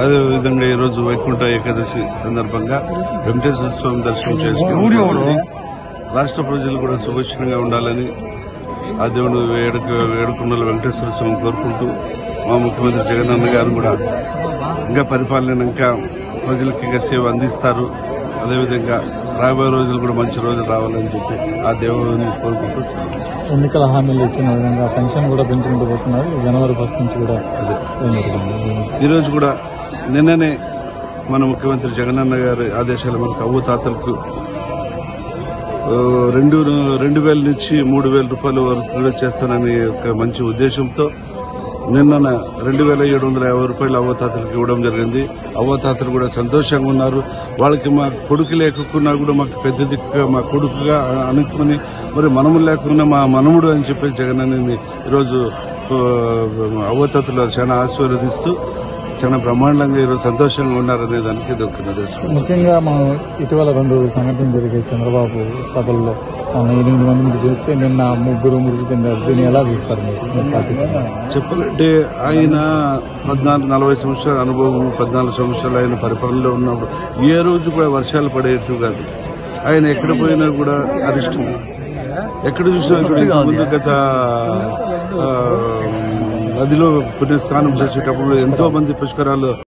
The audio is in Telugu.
అదేవిధంగా ఈ రోజు వైకుంఠ ఏకాదశి సందర్భంగా వెంకటేశ్వర స్వామి దర్శనం చేసుకుని రాష్ట్ర ప్రజలు కూడా సుభిక్షంగా ఉండాలని ఆ దేవుడు వేడుక వేడుకున్న వెంకటేశ్వర స్వామి కోరుకుంటూ మా ముఖ్యమంత్రి జగనన్న గారు కూడా ఇంకా పరిపాలన ఇంకా ప్రజలకి ఇంకా సేవ అందిస్తారు అదేవిధంగా రాబోయే రోజులు కూడా మంచి రోజులు రావాలని చెప్పి ఆ దేవుడిని కోరుకుంటూ సెలవు. ఎన్నికల హామీలు ఇచ్చిన విధంగా పెన్షన్ కూడా పెంచుకుంటూ పోతున్నారు జనవరి ఫస్ట్ నుంచి కూడా అదే ఏం జరుగుతుంది? ఈ రోజు కూడా నిన్ననే మన ముఖ్యమంత్రి జగనన్న గారి ఆదేశాల మనకు అవ్వు తాతలకు ఆ, రెండు రెండు వేల నుంచి మూడు వేల రూపాయల వరకు కూడా చేస్తానని ఒక మంచి ఉద్దేశంతో నిన్న రెండు వేల ఏడు వందల యాభై రూపాయలు అవ్వతాతలకు ఇవ్వడం జరిగింది అవ్వతాతలు కూడా సంతోషంగా ఉన్నారు వాళ్ళకి మా కొడుకు లేకున్నా కూడా మాకు పెద్ద దిక్కుగా మా కొడుకుగా అనుకుని మరి మనము లేకున్నా మా మనముడు అని చెప్పి జగనన్నని ఈరోజు ఆ, అవ్వతాతలు చాలా ఆశీర్వదిస్తూ చాలా బ్రహ్మాండంగా ఈరోజు సంతోషంగా ఉన్నారనే దానికి ఇది ఒక నిదర్శనం ముఖ్యంగా మనం ఇటీవల రెండు సంఘటనలు జరిగాయి చంద్రబాబు సభల్లో మొన్న ఎనిమిది మంది నుంచి చెప్తే నిన్న ముగ్గురు మృతి చెందారు దీన్ని ఎలా చూస్తారు మీరు మీ పార్టీకి చెప్పాలంటే ఆయన పద్నాలుగు నలభై సంవత్సరాల అనుభవం పద్నాలుగు సంవత్సరాలు ఆయన పరిపాలనలో ఉన్నప్పుడు ఏ రోజు కూడా వర్షాలు పడేట్టు కాదు ఆయన ఎక్కడ పోయినా కూడా అరిష్టం ఎక్కడ చూసినా కూడా ఇంతకు ముందు గత ఆ, నదిలో పుణ్యస్నానం చేసేటప్పుడు ఎంతో మంది పుష్కరాలు